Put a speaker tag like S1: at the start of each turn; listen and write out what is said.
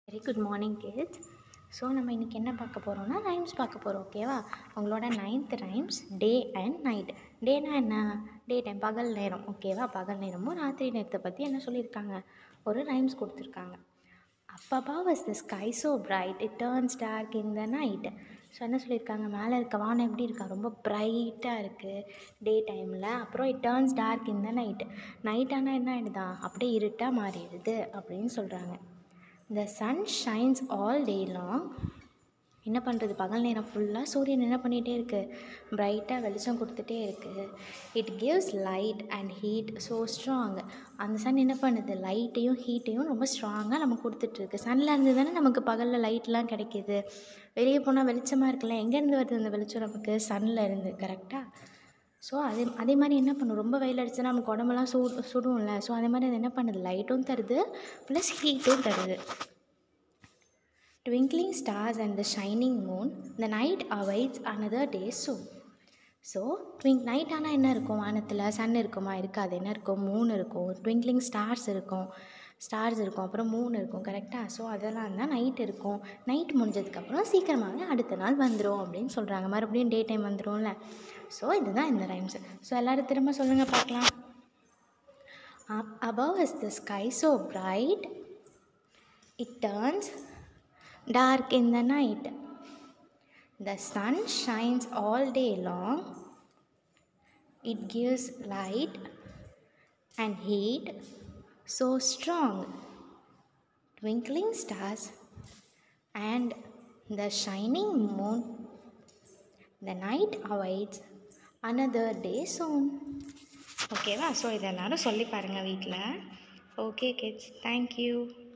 S1: Very good morning kids so நம்ம இன்றைக்கி என்ன பார்க்க போகிறோம்னா ரைம்ஸ் பார்க்க போகிறோம் ஓகேவா உங்களோட ninth rhymes day and night டேனா என்ன டே டைம் பகல் நேரம் ஓகேவா பகல் நேரமும் ராத்திரி நேரத்தை பற்றி என்ன சொல்லியிருக்காங்க ஒரு ரைம்ஸ் கொடுத்துருக்காங்க up above is the sky so bright it turns dark in the night so என்ன சொல்லியிருக்காங்க மேலே இருக்க வானம் எப்படி இருக்கா ரொம்ப பிரைட்டாக இருக்குது டே டைமில் அப்புறம் it turns dark in the night night ஆனால் என்ன ஆகிடுதா அப்படியே இருட்டாக மாறிடுது அப்படின்னு சொல்கிறாங்க the sun shines all day long என்ன பண்ணுறது பகல் நேரம் ஃபுல்லாக சூரியன் என்ன பண்ணிகிட்டே இருக்குது பிரைட்டாக வெளிச்சம் கொடுத்துட்டே இருக்குது it gives light and heat so strong அந்த சன் என்ன பண்ணுது லைட்டையும் ஹீட்டையும் ரொம்ப ஸ்ட்ராங்காக நமக்கு கொடுத்துட்ருக்கு சன்னில் இருந்து தானே நமக்கு பகலில் லைட்லாம் கிடைக்கிது வெளியே போனால் வெளிச்சமாக இருக்குல்ல எங்கேருந்து வருது அந்த வெளிச்சம் நமக்கு சன்னில் இருந்து கரெக்டாக ஸோ அதே அதே மாதிரி என்ன பண்ணும் ரொம்ப வெயில் அடிச்சுன்னா நமக்கு உடம்பெல்லாம் சூ சுடும்ல ஸோ அதே மாதிரி அது என்ன பண்ணுது லைட்டும் தருது ப்ளஸ் ஹீட்டும் தருது twinkling stars and the shining moon the night awaits another day soon so twink night ஆனால் என்ன இருக்கும் வானத்தில் சன் இருக்குமா இருக்காது என்ன இருக்கும் மூன் இருக்கும் ட்விங்க்லிங் ஸ்டார்ஸ் இருக்கும் ஸ்டார்ஸ் இருக்கும் அப்புறம் மூன் இருக்கும் கரெக்டாக ஸோ அதெல்லாம் தான் நைட் இருக்கும் நைட் முடிஞ்சதுக்கப்புறம் சீக்கிரமாகவே அடுத்த நாள் வந்துடும் அப்படின்னு சொல்கிறாங்க மறுபடியும் டே டைம் வந்துடும்ல ஸோ இதுதான் இந்த ரைம்ஸ் ஸோ எல்லோரும் திரும்ப சொல்லுங்கள் பார்க்கலாம் Up above is the sky so bright, it turns dark in the night. The sun shines all day long. It gives light and heat so strong. Twinkling stars and the shining moon. The night awaits another day soon. ஓகேவா so இதை எல்லாரும் சொல்லி பாருங்கள் வீட்டில் okay kids thank you